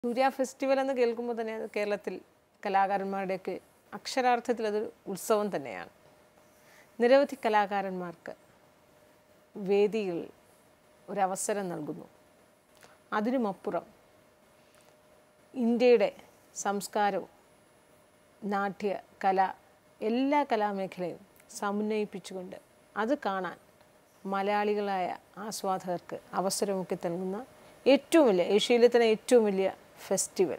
സൂര്യ festival എന്ന് കേൾക്കുമ്പോൾ തന്നെ അത് കേരളത്തിൽ കലാകാരന്മാരുടെയൊക്കെ അക്ഷരാർത്ഥത്തിൽ അതൊരു ഉത്സവം തന്നെയാണ് നിരവധി കലാകാരന്മാർക്ക് വേദികൾ ഒരവസരം നൽകുന്നു അതിനുമപ്പുറം ഇന്ത്യയുടെ സംസ്കാരവും നാട്യ കല എല്ലാ കലാമേഖലയും സമന്വയിപ്പിച്ചുകൊണ്ട് അത് കാണാൻ മലയാളികളായ ആസ്വാദകർക്ക് അവസരമൊക്കെ നൽകുന്ന ഏറ്റവും വലിയ ഏഷ്യയിലെ തന്നെ ഏറ്റവും വലിയ ഫെസ്റ്റിവൽ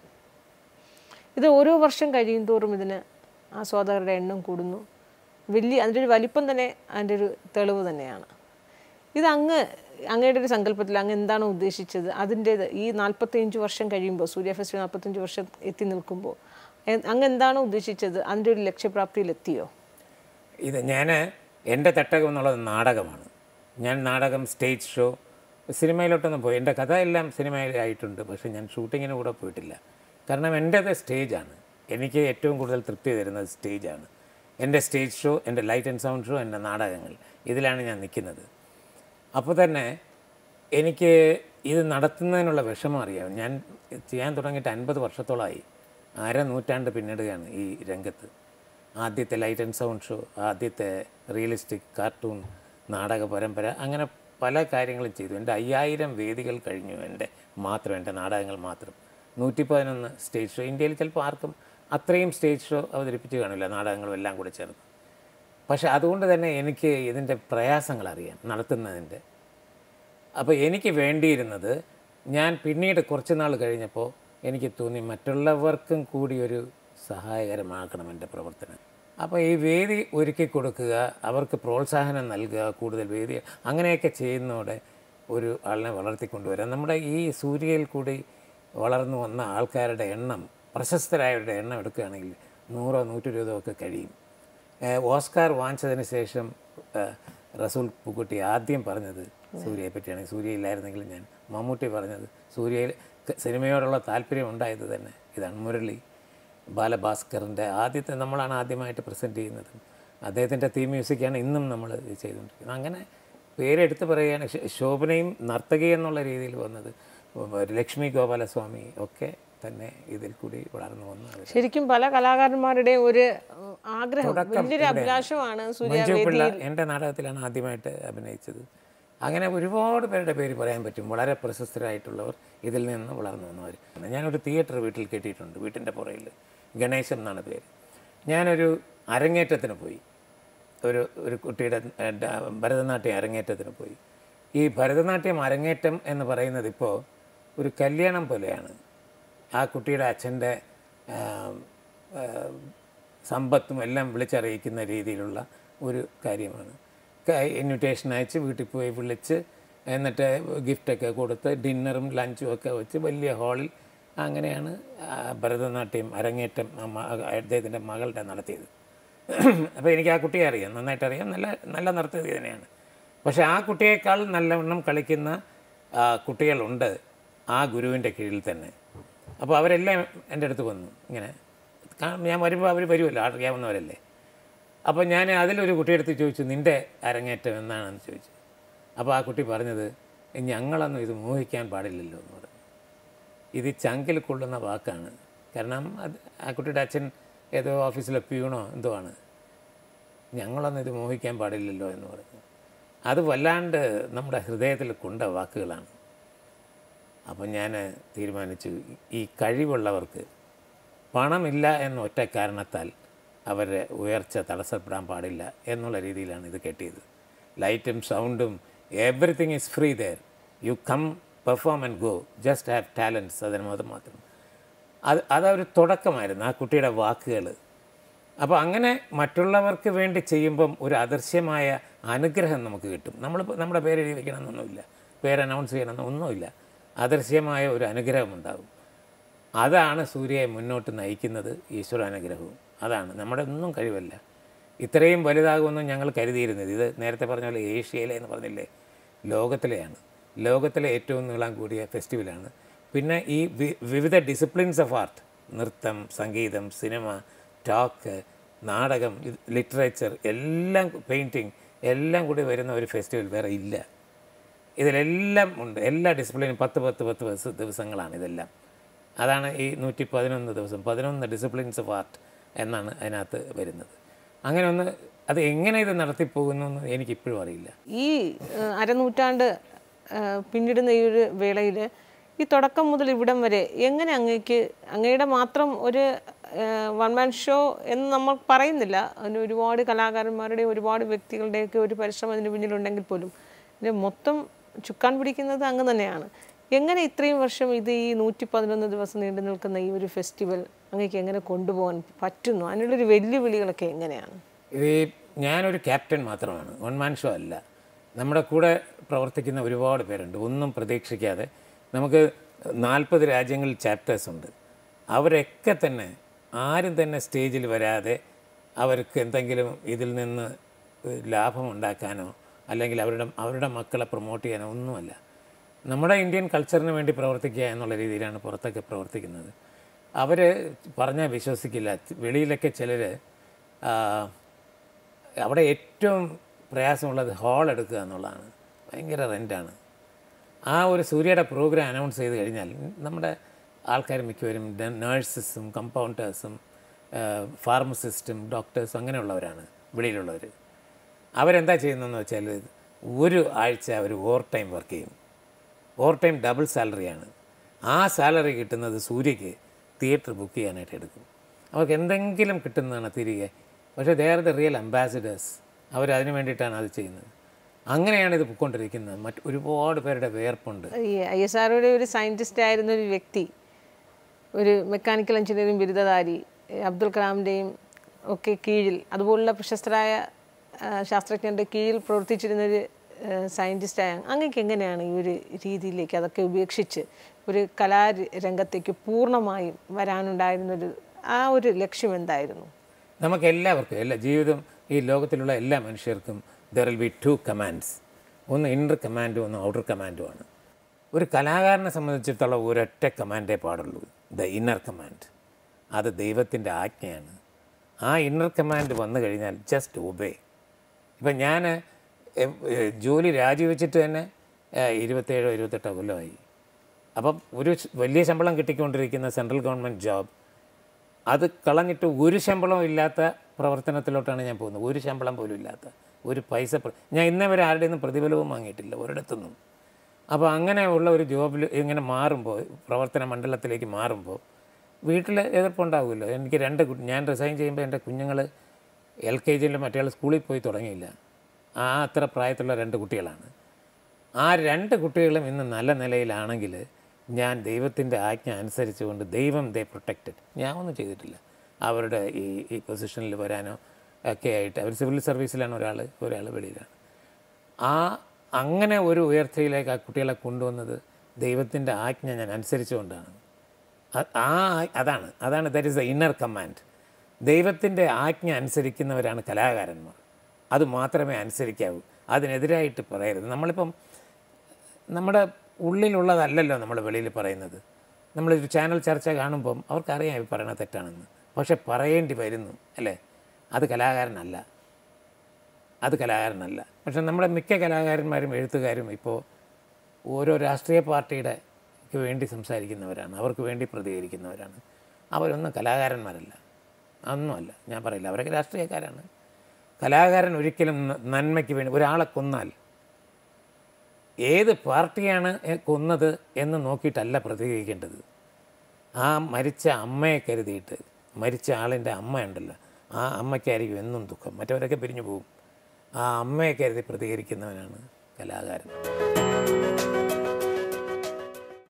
ഇത് ഓരോ വർഷം കഴിയും തോറും ഇതിന് ആസ്വാദകരുടെ എണ്ണം കൂടുന്നു വലിയ അതിൻ്റെ ഒരു വലിപ്പം തന്നെ അതിൻ്റെ ഒരു തെളിവ് തന്നെയാണ് ഇത് അങ്ങ് അങ്ങയുടെ ഒരു സങ്കല്പത്തിൽ അങ്ങ് എന്താണ് ഉദ്ദേശിച്ചത് അതിൻ്റേത് ഈ നാൽപ്പത്തിയഞ്ച് വർഷം കഴിയുമ്പോൾ സൂര്യ ഫെസ്റ്റിവൽ നാൽപ്പത്തഞ്ച് വർഷം എത്തി നിൽക്കുമ്പോൾ എ- അങ്ങ് എന്താണ് ഉദ്ദേശിച്ചത് അതിൻ്റെ ഒരു ലക്ഷ്യപ്രാപ്തിയിലെത്തിയോ ഇത് ഞാൻ എൻ്റെ തട്ടകം എന്നുള്ളത് നാടകമാണ് ഞാൻ നാടകം സ്റ്റേജ് ഷോ സിനിമയിലോട്ടൊന്നും പോയി എൻ്റെ കഥ എല്ലാം സിനിമയിലായിട്ടുണ്ട് പക്ഷേ ഞാൻ ഷൂട്ടിങ്ങിന് കൂടെ പോയിട്ടില്ല കാരണം എൻ്റേത് സ്റ്റേജാണ് എനിക്ക് ഏറ്റവും കൂടുതൽ തൃപ്തി തരുന്നത് സ്റ്റേജാണ് എൻ്റെ സ്റ്റേജ് ഷോ എൻ്റെ ലൈറ്റ് ആൻഡ് സൗണ്ട് ഷോ എൻ്റെ നാടകങ്ങൾ ഇതിലാണ് ഞാൻ നിൽക്കുന്നത് അപ്പോൾ തന്നെ എനിക്ക് ഇത് നടത്തുന്നതിനുള്ള വിഷമം അറിയാം ഞാൻ ചെയ്യാൻ തുടങ്ങിയിട്ട് അൻപത് വർഷത്തോളമായി അര നൂറ്റാണ്ട് പിന്നിടുകയാണ് ഈ രംഗത്ത് ആദ്യത്തെ ലൈറ്റ് ആൻഡ് സൗണ്ട് ഷോ ആദ്യത്തെ റിയലിസ്റ്റിക് കാർട്ടൂൺ നാടക പരമ്പര അങ്ങനെ പല കാര്യങ്ങളും ചെയ്തു എൻ്റെ അയ്യായിരം വേദികൾ കഴിഞ്ഞു എൻ്റെ മാത്രം എൻ്റെ നാടകങ്ങൾ മാത്രം നൂറ്റി പതിനൊന്ന് സ്റ്റേജ് ഷോ ഇന്ത്യയിൽ ചിലപ്പോൾ ആർക്കും അത്രയും സ്റ്റേജ് ഷോ അവതരിപ്പിച്ച് കാണില്ല നാടകങ്ങളും എല്ലാം കൂടെ ചേർന്ന് പക്ഷെ അതുകൊണ്ട് തന്നെ എനിക്ക് ഇതിൻ്റെ പ്രയാസങ്ങൾ അറിയാം നടത്തുന്നതിൻ്റെ അപ്പോൾ എനിക്ക് വേണ്ടിയിരുന്നത് ഞാൻ പിന്നീട് കുറച്ച് നാൾ കഴിഞ്ഞപ്പോൾ എനിക്ക് തോന്നി മറ്റുള്ളവർക്കും കൂടി ഒരു സഹായകരമാക്കണം എൻ്റെ പ്രവർത്തനം അപ്പോൾ ഈ വേദി ഒരുക്കി കൊടുക്കുക അവർക്ക് പ്രോത്സാഹനം നൽകുക കൂടുതൽ വേദി അങ്ങനെയൊക്കെ ചെയ്യുന്നതോടെ ഒരു ആളിനെ വളർത്തിക്കൊണ്ടുവരാം നമ്മുടെ ഈ സൂര്യയിൽ കൂടി വളർന്നു വന്ന ആൾക്കാരുടെ എണ്ണം പ്രശസ്തരായവരുടെ എണ്ണം എടുക്കുകയാണെങ്കിൽ നൂറോ നൂറ്റി ഇരുപതോ ഒക്കെ കഴിയും ഏഹ് ഓസ്കാർ വാങ്ങിച്ചതിന് ശേഷം ഏഹ് റസൂൽ പൂക്കുട്ടി ആദ്യം പറഞ്ഞത് സൂര്യയെ പറ്റിയാണ് സൂര്യ ഇല്ലായിരുന്നെങ്കിൽ ഞാൻ മമ്മൂട്ടി പറഞ്ഞത് സൂര്യയിൽ ക- സിനിമയോടുള്ള താല്പര്യം ഉണ്ടായത് തന്നെ ഇതാണ് മുരളി ബാലഭാസ്കറിൻ്റെ ആദ്യത്തെ നമ്മളാണ് ആദ്യമായിട്ട് പ്രസൻറ്റ് ചെയ്യുന്നത് അദ്ദേഹത്തിൻ്റെ തീം മ്യൂസിക്കാണ് ഇന്നും നമ്മൾ ഇത് ചെയ്തുകൊണ്ടിരിക്കുന്നത് അങ്ങനെ പേരെടുത്ത് പറയുകയാണ് ശ- ശോഭനയും നർത്തകി എന്നുള്ള രീതിയിൽ വന്നത് ലക്ഷ്മി ഗോപാലസ്വാമി ഒക്കെ തന്നെ ഇതിൽ കൂടി വളർന്നു വന്നത് ശരിക്കും പല കലാകാരന്മാരുടെയും ഒരു ഉം, ആഗ്രഹം വലിയൊരു അഭിലാഷമാണ് സൂര്യ മഞ്ജു പിള്ള എൻ്റെ നാടകത്തിലാണ് ആദ്യമായിട്ട് അഭിനയിച്ചത് അങ്ങനെ ഒരുപാട് പേരുടെ പേര് പറയാൻ പറ്റും വളരെ പ്രശസ്തരായിട്ടുള്ളവർ ഇതിൽ നിന്ന് വളർന്നു വന്നവർ ഞാനൊരു തിയേറ്റർ വീട്ടിൽ കെട്ടിയിട്ടുണ്ട് വീട്ടിൻ്റെ പുറയിൽ ഗണേശൻ എന്നാണ് പേര് ഞാനൊരു അരങ്ങേറ്റത്തിന് പോയി ഒരു ഒരു കുട്ടിയുടെ ഏ, ഡ- ഭരതനാട്യം അരങ്ങേറ്റത്തിന് പോയി ഈ ഭരതനാട്യം അരങ്ങേറ്റം എന്ന് പറയുന്നത് ഇപ്പോൾ ഒരു കല്യാണം പോലെയാണ് ആ കുട്ടിയുടെ അച്ഛൻ്റെ സമ്പത്തും എല്ലാം വിളിച്ചറിയിക്കുന്ന രീതിയിലുള്ള ഒരു കാര്യമാണ് ഇൻവിറ്റേഷൻ അയച്ച് വീട്ടിൽ പോയി വിളിച്ച് എന്നിട്ട് ഗിഫ്റ്റൊക്കെ കൊടുത്ത് ഡിന്നറും ലഞ്ചും ഒക്കെ വെച്ച് വലിയ ഹാളിൽ അങ്ങനെയാണ് ആ ഭരതനാട്യം അരങ്ങേറ്റം ആ മ- അദ്ദേഹത്തിൻ്റെ മകളുടെ നടത്തിയത് അപ്പോൾ എനിക്ക് ആ കുട്ടിയെ അറിയാം നന്നായിട്ട് അറിയാം നല്ല നല്ല നർത്തകി തന്നെയാണ് പക്ഷേ ആ കുട്ടിയേക്കാൾ നല്ലവണ്ണം കളിക്കുന്ന ആ, കുട്ടികളുണ്ട് ആ ഗുരുവിൻ്റെ കീഴിൽ തന്നെ അപ്പോൾ അവരെല്ലാം എൻ്റെ അടുത്ത് വന്നു ഇങ്ങനെ കാ- ഞാൻ വരുമ്പോൾ അവർ വരുമല്ലോ അറിയാവുന്നവരല്ലേ അപ്പോൾ ഞാൻ അതിലൊരു കുട്ടിയെടുത്ത് ചോദിച്ചു നിൻ്റെ അരങ്ങേറ്റം എന്നാണെന്ന് ചോദിച്ചു അപ്പോൾ ആ കുട്ടി പറഞ്ഞത് ഞങ്ങളൊന്നും ഇത് മോഹിക്കാൻ പാടില്ലല്ലോ എന്ന് പറഞ്ഞു ഇത് ചങ്കിൽ കൊള്ളുന്ന വാക്കാണ് കാരണം അത് ആ കുട്ടിയുടെ അച്ഛൻ ഏതോ ഓഫീസിലെ പ്യൂണോ എന്തോ ആണ് ഞങ്ങളൊന്നും ഇത് മോഹിക്കാൻ പാടില്ലല്ലോ എന്ന് പറഞ്ഞു അത് വല്ലാണ്ട് നമ്മുടെ ഹൃദയത്തിൽ കൊണ്ട വാക്കുകളാണ് അപ്പം ഞാൻ തീരുമാനിച്ചു ഈ കഴിവുള്ളവർക്ക് പണമില്ല എന്ന ഒറ്റ കാരണത്താൽ അവരുടെ ഉയർച്ച തടസ്സപ്പെടാൻ പാടില്ല എന്നുള്ള രീതിയിലാണ് ഇത് കെട്ടിയത് ലൈറ്റും സൗണ്ടും everything is free there you come perform and go just have talents അതിന് അത് മാത്രം അത് അതൊരു തുടക്കമായിരുന്നു ആ കുട്ടിയുടെ വാക്കുകൾ അപ്പോൾ അങ്ങനെ മറ്റുള്ളവർക്ക് വേണ്ടി ചെയ്യുമ്പം ഒരു അദൃശ്യമായ അനുഗ്രഹം നമുക്ക് കിട്ടും നമ്മൾ നമ്മുടെ പേര് എഴുതി വയ്ക്കണമെന്നൊന്നുമില്ല പേര് അനൗൺസ് ചെയ്യണമെന്നോ ഒന്നുമില്ല അദൃശ്യമായ ഒരു അനുഗ്രഹം ഉണ്ടാകും അതാണ് സൂര്യയെ മുന്നോട്ട് നയിക്കുന്നത് ഈശ്വരാനുഗ്രഹവും അതാണ് നമ്മുടെ ഒന്നും കഴിവല്ല ഇത്രയും വലുതാകുമെന്നും ഞങ്ങൾ കരുതിയിരുന്നത് ഇത് നേരത്തെ പറഞ്ഞ പോലെ ഏഷ്യയിലെ എന്ന് പറഞ്ഞില്ലേ ലോകത്തിലെയാണ് ലോകത്തിലെ ഏറ്റവും നീളം കൂടിയ ഫെസ്റ്റിവലാണ് പിന്നെ ഈ വി- വിവിധ ഡിസിപ്ലിൻസ് ഓഫ് ആർട്ട് നൃത്തം സംഗീതം സിനിമ ടോക്ക് നാടകം ലിറ്ററേച്ചർ എല്ലാം പെയിൻറ്റിങ് എല്ലാം കൂടി വരുന്ന ഒരു ഫെസ്റ്റിവൽ വേറെ ഇല്ല ഇതിലെല്ലാം ഉണ്ട് എല്ലാ ഡിസിപ്ലിനും പത്ത് പത്ത് പത്ത് ദിവസ ദിവസങ്ങളാണ് ഇതെല്ലാം അതാണ് ഈ നൂറ്റി പതിനൊന്ന് ദിവസം പതിനൊന്ന് ഡിസിപ്ലിൻസ് ഓഫ് ആർട്ട് എന്നാണ് അതിനകത്ത് വരുന്നത് അങ്ങനെ ഒന്ന് അത് എങ്ങനെ ഇത് നടത്തിപ്പോകുന്നു എന്ന് എനിക്കിപ്പോഴും അറിയില്ല ഈ ഏഹ്, അരനൂറ്റാണ്ട് ഏഹ്, പിന്നിടുന്ന ഈ ഒരു വേളയിൽ ഈ തുടക്കം മുതൽ ഇവിടം വരെ എങ്ങനെ അങ്ങേക്ക് അങ്ങയുടെ മാത്രം ഒരു വൺ മാൻ ഷോ എന്ന് നമ്മൾ പറയുന്നില്ല അതിന് ഒരുപാട് കലാകാരന്മാരുടെയും ഒരുപാട് വ്യക്തികളുടെയൊക്കെ ഒരു പരിശ്രമം അതിന് പിന്നിലുണ്ടെങ്കിൽ പോലും ഇതിന് മൊത്തം ചുക്കാൻ പിടിക്കുന്നത് അങ്ങ് തന്നെയാണ് എങ്ങനെ ഇത്രയും വർഷം ഇത് ഈ നൂറ്റി പതിനൊന്ന് ദിവസം നീണ്ടു നിൽക്കുന്ന ഈ ഒരു ഫെസ്റ്റിവൽ അങ്ങേക്ക് എങ്ങനെ കൊണ്ടുപോകാൻ പറ്റുന്നു അതിനുള്ളൊരു വെല്ലുവിളികളൊക്കെ എങ്ങനെയാണ് ഇത് ഈ ഞാനൊരു ക്യാപ്റ്റൻ മാത്രമാണ് വൺ മാൻ ഷോ അല്ല നമ്മുടെ കൂടെ പ്രവർത്തിക്കുന്ന ഒരുപാട് പേരുണ്ട് ഒന്നും പ്രതീക്ഷിക്കാതെ നമുക്ക് നാൽപ്പത് രാജ്യങ്ങളിൽ ചാപ്റ്റേഴ്സ് ഉണ്ട് അവരൊക്കെ തന്നെ ആരും തന്നെ സ്റ്റേജിൽ വരാതെ അവർക്ക് എന്തെങ്കിലും ഇതിൽ നിന്ന് ലാഭം ഉണ്ടാക്കാനോ അല്ലെങ്കിൽ അവരുടെ അവരുടെ മക്കളെ പ്രൊമോട്ട് ചെയ്യാനോ ഒന്നുമല്ല നമ്മുടെ ഇന്ത്യൻ കൾച്ചറിന് വേണ്ടി പ്രവർത്തിക്കുക എന്നുള്ള രീതിയിലാണ് പുറത്തൊക്കെ പ്രവർത്തിക്കുന്നത് അവർ പറഞ്ഞാൽ വിശ്വസിക്കില്ല വെളിയിലൊക്കെ ചിലർ അവിടെ ഏറ്റവും പ്രയാസമുള്ളത് ഹാൾ എടുക്കുക എന്നുള്ളതാണ് ഭയങ്കര റെൻ്റാണ് ആ ഒരു സൂര്യയുടെ പ്രോഗ്രാം അനൗൺസ് ചെയ്ത് കഴിഞ്ഞാൽ നമ്മുടെ ആൾക്കാർ മിക്കവരും നേഴ്സസും കമ്പൗണ്ടേഴ്സും ഫാർമസിസ്റ്റും ഡോക്ടേഴ്സും അങ്ങനെയുള്ളവരാണ് വെളിയിലുള്ളവർ അവരെന്താ ചെയ്യുന്നതെന്ന് വെച്ചാൽ ഒരു ആഴ്ച അവർ ഓവർ ടൈം വർക്ക് ചെയ്യും ഓവർ ടൈം ഡബിൾ സാലറിയാണ് ആ സാലറി കിട്ടുന്നത് സൂര്യക്ക് തിയേറ്റർ ബുക്ക് ചെയ്യാനായിട്ട് എടുക്കും അവർക്ക് എന്തെങ്കിലും കിട്ടുന്നതാണ് തിരികെ പക്ഷേ they are the real ambassadors അവരതിന് വേണ്ടിയിട്ടാണ് അത് ചെയ്യുന്നത് അങ്ങനെയാണ് ഇത് പൊയ്ക്കൊണ്ടിരിക്കുന്നത് മറ്റ് ഒരുപാട് പേരുടെ വേർപ്പുണ്ട് ഈ ഐ എസ് ആർഒയുടെ ഒരു സയൻറ്റിസ്റ്റ് ആയിരുന്ന ഒരു വ്യക്തി ഒരു മെക്കാനിക്കൽ എഞ്ചിനീയറിംഗ് ബിരുദധാരി ഏഹ് അബ്ദുൽ കലാമിൻ്റെയും ഒക്കെ കീഴിൽ അതുപോലുള്ള പ്രശസ്തരായ ആ, ശാസ്ത്രജ്ഞരുടെ കീഴിൽ പ്രവർത്തിച്ചിരുന്ന ഒരു സയൻറ്റിസ്റ്റായ അങ്ങക്ക് എങ്ങനെയാണ് ഈ ഒരു രീതിയിലേക്ക് അതൊക്കെ ഉപേക്ഷിച്ച് ഒരു കലാരംഗത്തേക്ക് പൂർണ്ണമായും വരാനുണ്ടായിരുന്നൊരു ആ ഒരു ലക്ഷ്യം എന്തായിരുന്നു നമുക്ക് എല്ലാവർക്കും എല്ലാ ജീവിതം ഈ ലോകത്തിലുള്ള എല്ലാ മനുഷ്യർക്കും there will be two commands ഒന്ന് ഇന്നർ കമാൻഡും ഒന്ന് ഔട്ടർ കമാൻഡുമാണ് ഒരു കലാകാരനെ സംബന്ധിച്ചിടത്തോളം ഒരൊറ്റ കമാൻഡേ പാടുള്ളൂ ദ ഇന്നർ കമാൻഡ് അത് ദൈവത്തിൻ്റെ ആജ്ഞയാണ് ആ ഇന്നർ കമാൻഡ് വന്നു കഴിഞ്ഞാൽ ജസ്റ്റ് ഒബേ ഇപ്പം ഞാൻ ജോലി രാജിവെച്ചിട്ട് തന്നെ ഏഹ്, ഇരുപത്തേഴോ ഇരുപത്തെട്ടോ കൊല്ലമായി അപ്പം ഒരു ശ- വലിയ ശമ്പളം കിട്ടിക്കൊണ്ടിരിക്കുന്ന സെൻട്രൽ ഗവൺമെൻറ് ജോബ് അത് കളഞ്ഞിട്ട് ഒരു ശമ്പളവും ഇല്ലാത്ത പ്രവർത്തനത്തിലോട്ടാണ് ഞാൻ പോകുന്നത് ഒരു ശമ്പളം പോലും ഇല്ലാത്ത ഒരു പൈസ പ്ര- ഞാൻ ഇന്നേ വരെ ആരുടെ നിന്നും പ്രതിഫലവും വാങ്ങിയിട്ടില്ല ഒരിടത്തുനിന്നും അപ്പോൾ അങ്ങനെയുള്ള ഒരു ജോബിൽ ഇങ്ങനെ മാറുമ്പോൾ പ്രവർത്തന മണ്ഡലത്തിലേക്ക് മാറുമ്പോൾ വീട്ടിൽ എതിർപ്പുണ്ടാകുമല്ലോ എനിക്ക് രണ്ട് കു- ഞാൻ റിസൈൻ ചെയ്യുമ്പോൾ എൻ്റെ കുഞ്ഞുങ്ങൾ എൽ കെ ജിയിലും മറ്റേ സ്കൂളിൽ പോയി തുടങ്ങിയില്ല ആ അത്ര പ്രായത്തിലുള്ള രണ്ട് കുട്ടികളാണ് ആ രണ്ട് കുട്ടികളും ഇന്ന് നല്ല നിലയിലാണെങ്കിൽ ഞാൻ ദൈവത്തിൻ്റെ ആജ്ഞ അനുസരിച്ചുകൊണ്ട് ദൈവം ദേ പ്രൊട്ടക്റ്റഡ് ഞാൻ ഒന്നും ചെയ്തിട്ടില്ല അവരുടെ ഈ ഈ പൊസിഷനിൽ വരാനോ ഒക്കെ ആയിട്ട് അവർ സിവിൽ സർവീസിലാണ് ഒരാൾ ഒരാൾ വെളിയിലാണ് ആ അങ്ങനെ ഒരു ഉയർച്ചയിലേക്ക് ആ കുട്ടികളെ കൊണ്ടുവന്നത് ദൈവത്തിൻ്റെ ആജ്ഞ ഞാൻ അനുസരിച്ചുകൊണ്ടാണ് അ- ആ അതാണ് അതാണ് that is the inner command ദൈവത്തിൻ്റെ ആജ്ഞ അനുസരിക്കുന്നവരാണ് കലാകാരന്മാർ അത് മാത്രമേ അനുസരിക്കാവൂ അതിനെതിരായിട്ട് പറയരുത് നമ്മളിപ്പം നമ്മുടെ ഉള്ളിലുള്ളതല്ലല്ലോ നമ്മൾ വെളിയിൽ പറയുന്നത് നമ്മളൊരു ചാനൽ ചർച്ച കാണുമ്പം അവർക്കറിയാം ഈ പറയണത് തെറ്റാണെന്ന് പക്ഷെ പറയേണ്ടി വരുന്നു അല്ലേ അത് കലാകാരനല്ല അത് കലാകാരനല്ല പക്ഷെ നമ്മുടെ മിക്ക കലാകാരന്മാരും എഴുത്തുകാരും ഇപ്പോൾ ഓരോ രാഷ്ട്രീയ പാർട്ടിയുടെ ക്ക് വേണ്ടി സംസാരിക്കുന്നവരാണ് അവർക്ക് വേണ്ടി പ്രതികരിക്കുന്നവരാണ് അവരൊന്നും കലാകാരന്മാരല്ല ഒന്നുമല്ല ഞാൻ പറയില്ല അവരൊക്കെ രാഷ്ട്രീയക്കാരാണ് കലാകാരൻ ഒരിക്കലും ന- നന്മയ്ക്ക് വേണ്ടി ഒരാളെ കൊന്നാൽ ഏത് പാർട്ടിയാണ് എ- കൊന്നത് എന്ന് നോക്കിയിട്ടല്ല പ്രതികരിക്കേണ്ടത് ആ മരിച്ച അമ്മയെ കരുതിയിട്ട് മരിച്ച ആളിൻ്റെ അമ്മയുണ്ടല്ലോ ആ അമ്മയ്ക്കായിരിക്കും എന്നും ദുഃഖം മറ്റവരൊക്കെ പിരിഞ്ഞു പോകും ആ അമ്മയെ കരുതി പ്രതികരിക്കുന്നവനാണ് കലാകാരൻ